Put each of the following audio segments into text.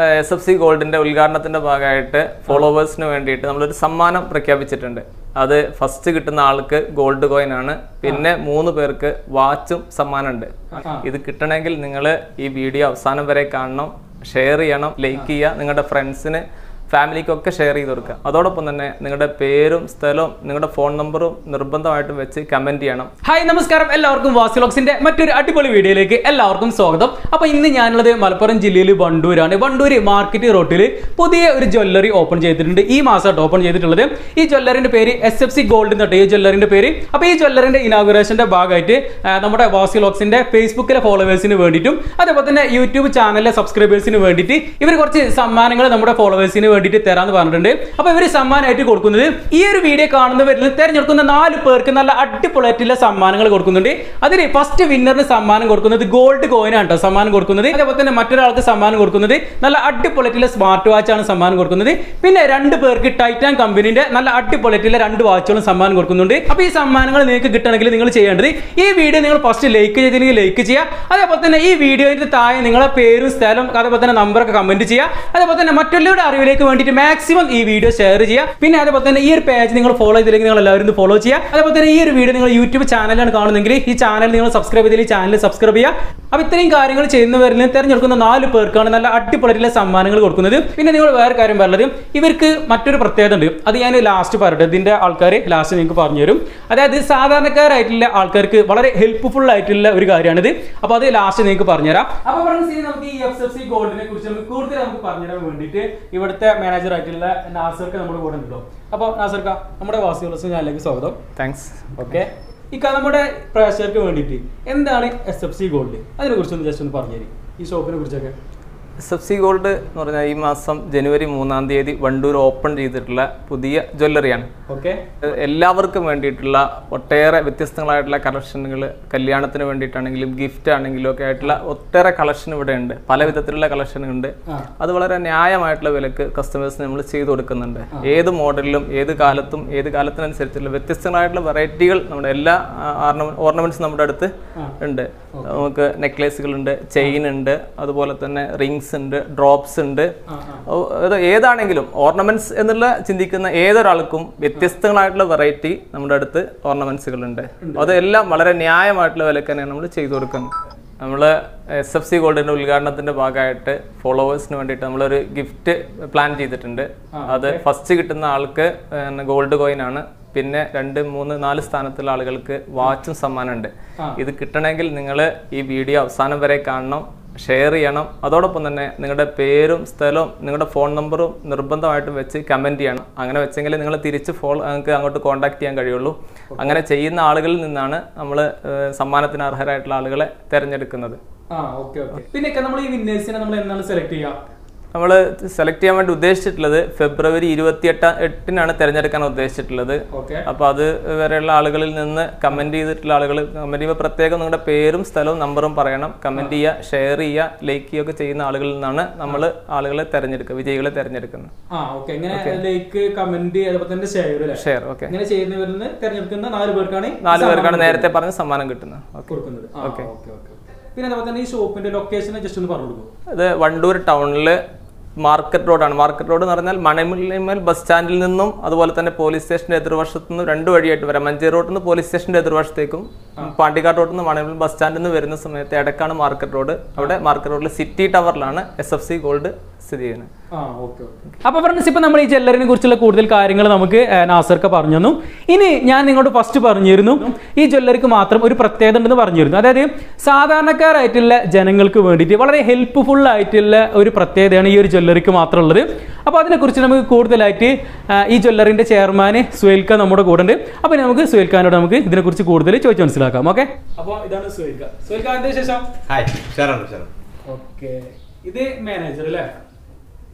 S F C ഗോൾഡിന്റെ ഉദ്ഘാടനത്തിന്റെ ഭാഗമായിട്ട് ഫോളോവേഴ്സിന് വേണ്ടിയിട്ട് നമ്മളൊരു സമ്മാനം പ്രഖ്യാപിച്ചിട്ടുണ്ട് അത് ഫസ്റ്റ് കിട്ടുന്ന ആൾക്ക് ഗോൾഡ് കോയിൻ ആണ് പിന്നെ മൂന്ന് പേർക്ക് വാച്ചും സമ്മാനമുണ്ട് ഇത് കിട്ടണമെങ്കിൽ നിങ്ങൾ ഈ വീഡിയോ അവസാനം വരെ കാണണം ഷെയർ ചെയ്യണം ലൈക്ക് ചെയ്യുക നിങ്ങളുടെ ഫ്രണ്ട്സിന് ഫാമിലിക്കൊക്കെ ഷെയർ ചെയ്ത് കൊടുക്കുക അതോടൊപ്പം തന്നെ നിങ്ങളുടെ പേരും സ്ഥലവും നിങ്ങളുടെ ഫോൺ നമ്പറും നിർബന്ധമായിട്ടും വെച്ച് കമന്റ് ചെയ്യണം ഹായ് നമസ്കാരം എല്ലാവർക്കും വാസിലോക്സിന്റെ മറ്റൊരു അടിപൊളി വീഡിയോയിലേക്ക് എല്ലാവർക്കും സ്വാഗതം അപ്പൊ ഇന്ന് ഞാനുള്ളത് മലപ്പുറം ജില്ലയിൽ വണ്ടൂരാണ് വണ്ടൂര് മാർക്കറ്റ് റോട്ടിൽ പുതിയ ഒരു ജ്വല്ലറി ഓപ്പൺ ചെയ്തിട്ടുണ്ട് ഈ മാസമായിട്ട് ഓപ്പൺ ചെയ്തിട്ടുള്ളത് ഈ ജ്വല്ലറിന്റെ പേര് എസ് എഫ് സി ഗോൾഡ് എന്നിട്ട് ഈ ജ്വല്ലറിന്റെ പേര് അപ്പൊ ഈ ജ്വല്ലറിന്റെ ഇനാഗുറേഷന്റെ ഭാഗമായിട്ട് ആ, നമ്മുടെ വാസിലോക്സിന്റെ ഫേസ്ബുക്കിലെ ഫോളോവേഴ്സിന് വേണ്ടിയിട്ടും അതേപോലെ തന്നെ യൂട്യൂബ് ചാനലിലെ സബ്സ്ക്രൈബേഴ്സിന് വേണ്ടിയിട്ട് ഇവർ കുറച്ച് സമ്മാനങ്ങൾ നമ്മുടെ ഫോളോവേഴ്സിന് വേണ്ടിയിട്ട് തരാന്ന് പറഞ്ഞിട്ടുണ്ട് അപ്പൊ ഇവർ സമ്മാനമായിട്ട് കൊടുക്കുന്നത് ഈ ഒരു വീഡിയോ കാണുന്നവരിൽ തിരഞ്ഞെടുക്കുന്ന നാല് പേർക്ക് നല്ല അടിപൊളിയായിട്ടുള്ള സമ്മാനങ്ങൾ കൊടുക്കുന്നുണ്ട് അതിൽ ഫസ്റ്റ് വിന്നറിന് സമ്മാനം കൊടുക്കുന്നത് ഗോൾഡ് കോയിൻ ആണ് കേട്ടോ സമ്മാനം കൊടുക്കുന്നത് അതേപോലെ തന്നെ മറ്റൊരാൾക്ക് സമ്മാനം കൊടുക്കുന്നത് നല്ല അടിപൊളിയായിട്ടുള്ള സ്മാർട്ട് വാച്ച് ആണ് സമ്മാനം കൊടുക്കുന്നത് പിന്നെ രണ്ട് പേർക്ക് ടൈറ്റാൻ കമ്പനീന്റെ നല്ല അടിപൊളിയായിട്ടുള്ള രണ്ട് വാച്ചുകളും സമ്മാനം കൊടുക്കുന്നുണ്ട് അപ്പൊ ഈ സമ്മാനങ്ങൾ നിങ്ങൾക്ക് കിട്ടണമെങ്കിൽ നിങ്ങൾ ചെയ്യേണ്ടത് ഈ വീഡിയോ നിങ്ങൾ ഫസ്റ്റ് ലൈക്ക് ചെയ്തില്ലെങ്കിൽ ലൈക്ക് ചെയ്യുക അതേപോലെ തന്നെ ഈ വീഡിയോയുടെ താഴെ നിങ്ങളെ പേരും സ്ഥലം അതേപോലെ തന്നെ നമ്പറൊക്കെ കമന്റ് ചെയ്യുക അതേപോലെ തന്നെ മറ്റുള്ളവരുടെ അറിവിലേക്ക് വേണ്ടിയിട്ട് മാക്സിമം ഈ വീഡിയോ ഷെയർ ചെയ്യുക പിന്നെ അതേപോലെ തന്നെ ഈ ഒരു പേജ് നിങ്ങൾ ഫോളോ ചെയ്തില്ലെങ്കിൽ നിങ്ങൾ എല്ലാവരും ഫോളോ ചെയ്യുക അതേപോലെ തന്നെ ഈ ഒരു വീഡിയോ നിങ്ങൾ യൂട്യൂബ് ചാനലാണ് കാണുന്നെങ്കിൽ ഈ ചാനൽ നിങ്ങൾ സബ്സ്ക്രൈബ് ചെയ്തില്ല ഈ ചാനൽ സബ്സ്ക്രൈബ് ചെയ്യുക അപ്പോൾ ഇത്രയും കാര്യങ്ങൾ ചെയ്യുന്നവരിൽ നിന്ന് തിരഞ്ഞെടുക്കുന്ന നാല് പേർക്കാണ് നല്ല അടിപൊളിയുള്ള സമ്മാനങ്ങൾ കൊടുക്കുന്നത് പിന്നെ നിങ്ങൾ വേറെ കാര്യം പറയുന്നത് ഇവർക്ക് മറ്റൊരു പ്രത്യേകത ഉണ്ട് അത് ഞാൻ ലാസ്റ്റ് പറയട്ടെ ഇതിന്റെ ആൾക്കാർ ലാസ്റ്റ് നിങ്ങൾക്ക് പറഞ്ഞു തരും അതായത് സാധാരണക്കാരായിട്ടുള്ള ആൾക്കാർക്ക് വളരെ ഹെൽപ്ഫുൾ ആയിട്ടുള്ള ഒരു കാര്യമാണിത് അപ്പോൾ അത് ലാസ്റ്റ് നിങ്ങൾക്ക് പറഞ്ഞുതരാം അപ്പോൾ ഫ്രണ്ട്സ് ഇനി നമുക്ക് ഈ എഫ് എഫ് സി ഗോൾഡിനെ കുറിച്ച് നമുക്ക് കൂടുതൽ നമുക്ക് പറഞ്ഞുതരാൻ വേണ്ടിയിട്ട് ഇവിടുത്തെ മാനേജർ ആയിട്ടുള്ള നാസർക്ക് നമ്മുടെ കൂടെ ഉണ്ടല്ലോ അപ്പോൾ നാസർക്ക നമ്മുടെ വാസികളസ് ഞാനിലേക്ക് സ്വാഗതം താങ്ക്സ് ഓക്കെ ഇക്ക നമ്മുടെ പ്രേക്ഷകർക്ക് വേണ്ടിയിട്ട് എന്താണ് എസ് എഫ് സി ഗോൾഡ് അതിനെ കുറിച്ചൊന്ന് ജസ്റ്റ് ഒന്ന് പറഞ്ഞു തരും ഈ ഷോപ്പിനെ കുറിച്ചൊക്കെ എസ് എഫ് സി ഗോൾഡ് എന്ന് പറഞ്ഞാൽ ഈ മാസം ജനുവരി മൂന്നാം തീയതി വണ്ടൂർ ഓപ്പൺ ചെയ്തിട്ടുള്ള പുതിയ ജ്വല്ലറിയാണ് ഓക്കെ എല്ലാവർക്കും വേണ്ടിയിട്ടുള്ള ഒട്ടേറെ വ്യത്യസ്തങ്ങളായിട്ടുള്ള കളക്ഷനുകൾ കല്യാണത്തിന് വേണ്ടിയിട്ടാണെങ്കിലും ഗിഫ്റ്റ് ആണെങ്കിലും ഒക്കെ ആയിട്ടുള്ള ഒട്ടേറെ കളക്ഷൻ ഇവിടെ ഉണ്ട് പല വിധത്തിലുള്ള കളക്ഷൻ ഉണ്ട് ആ. അത് വളരെ ന്യായമായിട്ടുള്ള വിലക്ക് കസ്റ്റമേഴ്സിന് നമ്മൾ ചെയ്തു കൊടുക്കുന്നുണ്ട് ഏത് മോഡലിലും ഏത് കാലത്തും ഏത് കാലത്തിനനുസരിച്ചുള്ള വ്യത്യസ്തങ്ങളായിട്ടുള്ള വെറൈറ്റികൾ നമ്മുടെ എല്ലാ ഓർണമെന്റ്സ് നമ്മുടെ അടുത്ത് ഉണ്ട് നമുക്ക് നെക്ലേസുകൾ ഉണ്ട് ചെയിൻ ഉണ്ട് അതുപോലെ തന്നെ റിങ്സ് ഉണ്ട് ഡ്രോപ്സ് ഉണ്ട് ഓ, അത് ഏതാണെങ്കിലും ഓർണമെന്റ്സ് എന്നുള്ള ചിന്തിക്കുന്ന ഏതൊരാൾക്കും വ്യത്യസ്തങ്ങളായിട്ടുള്ള വെറൈറ്റി നമ്മുടെ അടുത്ത് ഓർണമെന്റ്സുകൾ ഉണ്ട് അതെല്ലാം വളരെ ന്യായമായിട്ടുള്ള വിലക്ക് തന്നെയാണ് നമ്മൾ ചെയ്തു കൊടുക്കുന്നത് നമ്മൾ എസ് എഫ് സി ഗോൾഡിന്റെ ഉദ്ഘാടനത്തിന്റെ ഭാഗമായിട്ട് ഫോളോവേഴ്സിന് വേണ്ടിയിട്ട് നമ്മളൊരു ഗിഫ്റ്റ് പ്ലാൻ ചെയ്തിട്ടുണ്ട് അത് ഫസ്റ്റ് കിട്ടുന്ന ആൾക്ക് ഗോൾഡ് കോയിൻ ആണ് പിന്നെ രണ്ട് മൂന്ന് നാല് സ്ഥാനത്തുള്ള ആളുകൾക്ക് വാച്ചും സമ്മാനമുണ്ട് ഇത് കിട്ടണമെങ്കിൽ നിങ്ങൾ ഈ വീഡിയോ അവസാനം വരെ കാണണം ഷെയർ ചെയ്യണം അതോടൊപ്പം തന്നെ നിങ്ങളുടെ പേരും സ്ഥലവും നിങ്ങളുടെ ഫോൺ നമ്പറും നിർബന്ധമായിട്ടും വെച്ച് കമൻറ്റ് ചെയ്യണം അങ്ങനെ വെച്ചെങ്കിൽ നിങ്ങൾ തിരിച്ച് ഫോളോ നിങ്ങൾക്ക് അങ്ങോട്ട് കോൺടാക്ട് ചെയ്യാൻ കഴിയുള്ളൂ അങ്ങനെ ചെയ്യുന്ന ആളുകളിൽ നിന്നാണ് നമ്മൾ സമ്മാനത്തിന് അർഹരായിട്ടുള്ള ആളുകളെ തിരഞ്ഞെടുക്കുന്നത് ആ ഓക്കെ ഓക്കെ പിന്നെ നമ്മൾ ഈ വിന്നേഴ്സിനെ നമ്മൾ എന്നാണ് സെലക്ട് ചെയ്യുക നമ്മൾ സെലക്ട് ചെയ്യാൻ വേണ്ടി ഉദ്ദേശിച്ചിട്ടുള്ളത് ഫെബ്രുവരി ഇരുപത്തിയെട്ട എട്ടിനാണ് തിരഞ്ഞെടുക്കാൻ ഉദ്ദേശിച്ചിട്ടുള്ളത് ഓക്കെ അപ്പോൾ അത് വരെയുള്ള ആളുകളിൽ നിന്ന് കമൻറ്റ് ചെയ്തിട്ടുള്ള ആളുകൾ കമൻറ്റ് ചെയ്യുമ്പോൾ പ്രത്യേകം നിങ്ങളുടെ പേരും സ്ഥലവും നമ്പറും പറയണം കമൻറ്റ് ചെയ്യുക ഷെയർ ചെയ്യുക ലൈക്ക് ചെയ്യുകയൊക്കെ ചെയ്യുന്ന ആളുകളിൽ നിന്നാണ് നമ്മൾ ആളുകളെ തിരഞ്ഞെടുക്കുക വിജയികളെ തിരഞ്ഞെടുക്കുന്നത് ആ ഓക്കെ ഇങ്ങനെ ലൈക്ക് കമന്റ് അതുപോലെ തന്നെ ഷെയർ അല്ലേ ഷെയർ ഓക്കെ ഇങ്ങനെ ചെയ്യുന്നവരിൽ നിന്ന് തിരഞ്ഞെടുക്കുന്ന നാല് പേർക്കാണ് ഈ നാല് പേർക്കാണ് സമ്മാനം നേരത്തെ പറഞ്ഞ സമ്മാനം കിട്ടുന്നത് ഓക്കെ കൊടുക്കുന്നത് ആ, ഓക്കെ ഓക്കെ പിന്നെ അതുപോലെ തന്നെ ഈ ഷോപ്പിന്റെ ലൊക്കേഷൻ ജസ്റ്റ് ഒന്ന് പറഞ്ഞു കൊടുക്കും ഇത് വണ്ടൂർ ടൗണിൽ മാർക്കറ്റ് റോഡാണ് മാർക്കറ്റ് റോഡ് എന്ന് പറഞ്ഞാൽ മണമുല്ലമൽ ബസ് സ്റ്റാൻഡിൽ നിന്നും അതുപോലെ തന്നെ പോലീസ് സ്റ്റേഷന്റെ എതിർവശത്തു നിന്നും രണ്ട് വഴിയായിട്ട് വരാം മഞ്ചേരി റോഡിൽ നിന്ന് പോലീസ് സ്റ്റേഷന്റെ എതിർവശത്തേക്കും പാണ്ടിക്കാട് റോഡിൽ നിന്ന് മണമുല്ലൽ ബസ് സ്റ്റാൻഡിൽ നിന്ന് വരുന്ന സമയത്ത് ഇടക്കാണ് മാർക്കറ്റ് റോഡ് അവിടെ മാർക്കറ്റ് റോഡിൽ സിറ്റി ടവറിലാണ് എസ് എഫ് സി ഗോൾഡ് സ്ഥിതി ചെയ്യുന്നത് ആ ഓക്കെ ഓക്കെ അപ്പൊ ഫ്രണ്ട്സ് ഇപ്പൊ നമ്മൾ ഈ ജ്വല്ലറിനെ കുറിച്ചുള്ള കൂടുതൽ കാര്യങ്ങൾ നമുക്ക് ഏ, നാസർക്ക് പറഞ്ഞു തന്നു ഇനി ഞാൻ നിങ്ങളോട് ഫസ്റ്റ് പറഞ്ഞിരുന്നു ഈ ജ്വല്ലറിക്ക് മാത്രം ഒരു പ്രത്യേകത ഉണ്ടെന്ന് പറഞ്ഞിരുന്നു അതായത് സാധാരണക്കാരായിട്ടുള്ള ജനങ്ങൾക്ക് വേണ്ടിയിട്ട് വളരെ ഹെൽപ്ഫുൾ ആയിട്ടുള്ള ഒരു പ്രത്യേകതയാണ് ഈ ഒരു ജ്വല്ലറിക്ക് മാത്രം ഉള്ളത് അപ്പോൾ അതിനെക്കുറിച്ച് നമുക്ക് കൂടുതലായിട്ട് ആ, ഈ ജ്വല്ലറിന്റെ ചെയർമാൻ സുഹേൽക്ക നമ്മുടെ കൂടെ ഉണ്ട് അപ്പോൾ നമുക്ക് സുഹേൽഖാനോട് നമുക്ക് ഇതിനെക്കുറിച്ച് കൂടുതൽ ചോദിച്ച് മനസ്സിലാക്കാം ഓക്കെ അപ്പോൾ ഇതാണ് സുഹേൽക്ക സുഹേൽക്ക എന്താ ശേഷം ഹായ് ഷെറാണ് ഷെറാണ് ഓക്കെ ഇത് മാനേജർ അല്ലേ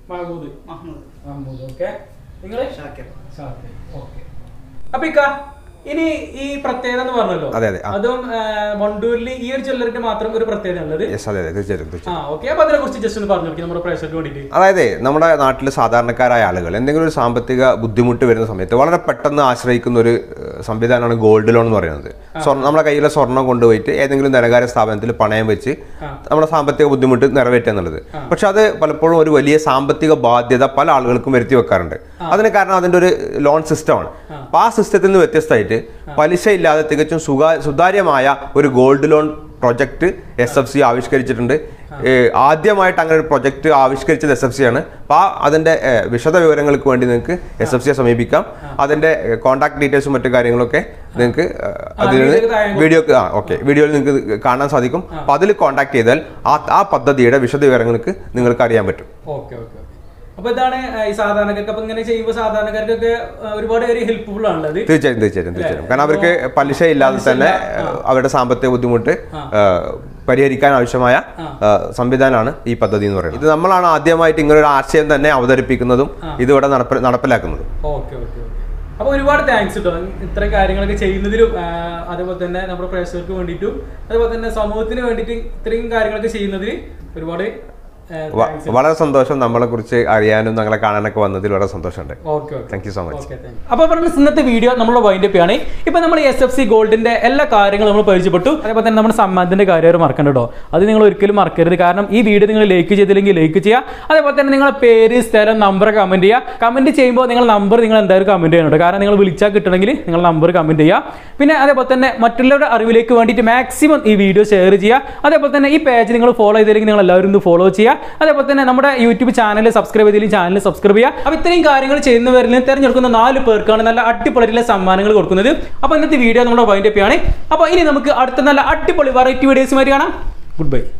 മഹമ്മൂദ് മഹ്മൂദ് മഹമ്മൂദ് ഓക്കെ നിങ്ങള് ഷാക്കിർ ഷാക്കിർ ഓക്കെ അപ്പൊ ഇക്ക ഇനി ഈ പ്രത്യേകത എന്ന് പറഞ്ഞല്ലോ അതെ അതെ ആ. അതും ആ, വണ്ടൂരിൽ ഈ ഒരു ജ്വല്ലറിന്റെ മാത്രം ഒരു പ്രത്യേകത ഉള്ളത് യെസ് അതെ അതെ തീർച്ചയായിട്ടും തീർച്ചയായിട്ടും ആ ഓക്കെ അപ്പൊ അതിനെ കുറിച്ച് ജസ്റ്റ് ഒന്ന് പറഞ്ഞു നോക്കി നമ്മുടെ പ്രേക്ഷകർക്ക് വേണ്ടിയിട്ട് അതായത് നമ്മുടെ നാട്ടിൽ സാധാരണക്കാരായ ആളുകൾ എന്തെങ്കിലും ഒരു സാമ്പത്തിക ബുദ്ധിമുട്ട് വരുന്ന സമയത്ത് വളരെ പെട്ടെന്ന് ആശ്രയിക്കുന്ന ഒരു ഏഹ്, സംവിധാനമാണ് ഗോൾഡ് ലോൺ എന്ന് പറയുന്നത് സ്വർണ്ണം നമ്മുടെ കയ്യിലെ സ്വർണ്ണം കൊണ്ടുപോയിട്ട് ഏതെങ്കിലും ധനകാര്യ സ്ഥാപനത്തിൽ പണയം വെച്ച് നമ്മുടെ സാമ്പത്തിക ബുദ്ധിമുട്ട് നിറവേറ്റുക എന്നുള്ളത് പക്ഷെ അത് പലപ്പോഴും ഒരു വലിയ സാമ്പത്തിക ബാധ്യത പല ആളുകൾക്കും വരുത്തി വെക്കാറുണ്ട് അതിന് കാരണം അതിന്റെ ഒരു ലോൺ സിസ്റ്റമാണ് അപ്പൊ ആ സിസ്റ്റത്തിൽ നിന്ന് വ്യത്യസ്തമായിട്ട് പലിശ ഇല്ലാതെ തികച്ചും സുഖാ സുതാര്യമായ ഒരു gold loan project S F C ആവിഷ്കരിച്ചിട്ടുണ്ട് ഏഹ് ആദ്യമായിട്ട് അങ്ങനെ ഒരു പ്രൊജക്ട് ആവിഷ്കരിച്ചത് എസ് എഫ് സി ആണ് അപ്പോൾ ആ അതിന്റെ ഏഹ് വിശദ വിവരങ്ങൾക്ക് വേണ്ടി നിങ്ങൾക്ക് എസ് എഫ് സിയെ സമീപിക്കാം അതിന്റെ കോൺടാക്ട് ഡീറ്റെയിൽസും മറ്റു കാര്യങ്ങളൊക്കെ നിങ്ങൾക്ക് ഏഹ് അതിൽ വീഡിയോയ്ക്ക് താഴെ വീഡിയോ ആ ഓക്കെ വീഡിയോയിൽ നിങ്ങൾക്ക് കാണാൻ സാധിക്കും അപ്പോൾ അതിൽ കോൺടാക്ട് ചെയ്താൽ ആ ആ പദ്ധതിയുടെ വിശദ വിവരങ്ങൾക്ക് നിങ്ങൾക്ക് അറിയാൻ പറ്റും ഓക്കെ ഓക്കെ ഓക്കെ അപ്പൊ ഇതാണ് ആ, ഈ സാധാരണക്കാർക്ക് അപ്പൊ ഇങ്ങനെ ചെയ്യുമ്പോൾ സാധാരണക്കാർക്കൊക്കെ ആ, ഒരുപാട് ഒരു ഹെൽപ്ഫുൾ ആണുള്ളത് തീർച്ചയായും തീർച്ചയായും തീർച്ചയായും കാരണം അവർക്ക് പലിശ ഇല്ലാതെ തന്നെ ഏഹ്, അവരുടെ സാമ്പത്തിക ബുദ്ധിമുട്ട് ഏഹ്, പരിഹരിക്കാൻ ആവശ്യമായ ഏഹ്, സംവിധാനമാണ് ഈ പദ്ധതി എന്ന് പറയുന്നത് ഇത് നമ്മളാണ് ആദ്യമായിട്ട് ഇങ്ങനെ ഒരു ആശയം തന്നെ അവതരിപ്പിക്കുന്നതും ഇതിവിടെ നടപ്പ- നടപ്പിലാക്കുന്നതും ഓക്കെ ഓക്കെ ഓക്കെ അപ്പൊ ഒരുപാട് താങ്ക്സ് കേട്ടോ ഇത്രയും കാര്യങ്ങളൊക്കെ ചെയ്യുന്നതിലും ആ, അതേപോലെ തന്നെ നമ്മുടെ പ്രേക്ഷകർക്ക് വേണ്ടിയിട്ടും അതേപോലെ തന്നെ സമൂഹത്തിന് വേണ്ടിയിട്ട് ഇത്രയും കാര്യങ്ങളൊക്കെ ചെയ്യുന്നതിൽ ഒരുപാട് വ- വളരെ സന്തോഷം നമ്മളെ കുറിച്ച് അറിയാനും ഞങ്ങളെ കാണാനൊക്കെ വന്നതിൽ വളരെ സന്തോഷമുണ്ട് okay okay thank you so much അപ്പൊ പറഞ്ഞ ഇന്നത്തെ വീഡിയോ നമ്മൾ വൈൻഡപ്പ് ആണ് ഇപ്പൊ നമ്മൾ എസ് എഫ് സി ഗോൾഡിന്റെ എല്ലാ കാര്യങ്ങളും നമ്മൾ പരിചയപ്പെട്ടു അതേപോലെ തന്നെ നമ്മുടെ സമ്മാനത്തിന്റെ കാര്യം അവർ മറക്കണ്ട കേട്ടോ അത് നിങ്ങൾ ഒരിക്കലും മറക്കരുത് കാരണം ഈ വീഡിയോ നിങ്ങൾ ലൈക്ക് ചെയ്തില്ലെങ്കിൽ ലൈക്ക് ചെയ്യുക അതേപോലെ തന്നെ നിങ്ങളുടെ പേര് സ്ഥലം നമ്പർ കമന്റ് ചെയ്യുക കമന്റ് ചെയ്യുമ്പോൾ നിങ്ങൾ നമ്പർ നിങ്ങൾ എന്തായാലും കമന്റ് ചെയ്യണം കേട്ടോ കാരണം നിങ്ങൾ വിളിച്ചാൽ കിട്ടണമെങ്കിൽ നിങ്ങൾ നമ്പർ കമന്റ് ചെയ്യുക പിന്നെ അതേപോലെ തന്നെ മറ്റുള്ളവരുടെ അറിവിലേക്ക് വേണ്ടിയിട്ട് മാക്സിമം ഈ വീഡിയോ ഷെയർ ചെയ്യുക അതേപോലെ തന്നെ ഈ പേജ് നിങ്ങൾ ഫോളോ ചെയ്തില്ലെങ്കിൽ നിങ്ങൾ എല്ലാവരും ഒന്ന് ഫോളോ ചെയ്യുക അതേപോലെ തന്നെ നമ്മുടെ യൂട്യൂബ് ചാനൽ സബ്സ്ക്രൈബ് ചെയ്തില്ലെങ്കിൽ ചാനൽ സബ്സ്ക്രൈബ് ചെയ്യുക അപ്പോൾ ഇത്രയും കാര്യങ്ങൾ ചെയ്യുന്നവരിൽ നിന്ന് തിരഞ്ഞെടുക്കുന്ന നാല് പേർക്കാണ് നല്ല അടിപൊളിയിലെ സമ്മാനങ്ങൾ കൊടുക്കുന്നത് അപ്പോൾ ഇന്നത്തെ വീഡിയോ നമ്മുടെ വൈൻഡപ്പ് ആണ് അപ്പോൾ ഇനി നമുക്ക് അടുത്ത നല്ല അടിപൊളി വെറൈറ്റി വീഡിയോസുമായിട്ട് കാണാം ഗുഡ് ബൈ